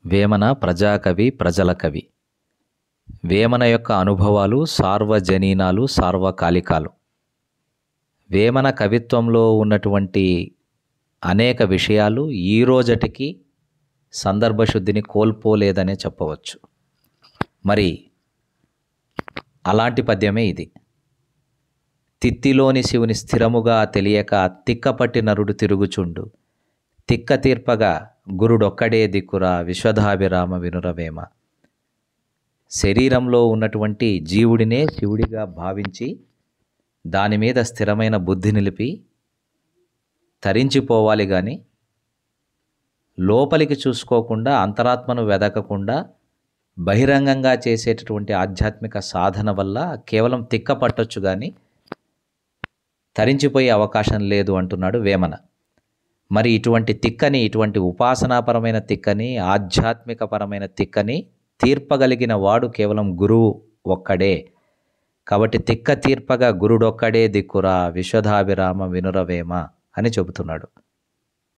వేమన ప్రజాకవి ప్రజల కవి వేమన యొక్క అనుభవాలు సార్వజనీనాలు సార్వకాలికాలు వేమన కవిత్వంలో ఉన్నటువంటి అనేక విషయాలు ఈ రోజటికి సందర్భశుద్ధిని కోల్పోలేదనే చెప్పవచ్చు మరి అలాంటి పద్యమే ఇది తిత్తిలోని శివుని స్థిరముగా తెలియక తిక్కపట్టి నరుడు తిరుగుచుండు తిక్క తీర్పగా గురుడొక్కడే దిక్కురా విశ్వధాభిరామ వినురవేమ శరీరంలో ఉన్నటువంటి జీవుడినే శివుడిగా భావించి దాని మీద స్థిరమైన బుద్ధి నిలిపి తరించిపోవాలి కానీ లోపలికి చూసుకోకుండా అంతరాత్మను వెదకకుండా బహిరంగంగా చేసేటటువంటి ఆధ్యాత్మిక సాధన వల్ల కేవలం తిక్క పట్టొచ్చు కానీ తరించిపోయే అవకాశం లేదు అంటున్నాడు వేమన మరి ఇటువంటి తిక్కని ఇటువంటి ఉపాసనాపరమైన తిక్కని ఆధ్యాత్మికపరమైన తిక్కని తీర్పగలిగిన వాడు కేవలం గురువు ఒక్కడే కాబట్టి తిక్క తీర్పగా గురుడొక్కడే దిక్కురా విశ్వధాభిరామ వినురవేమ అని చెబుతున్నాడు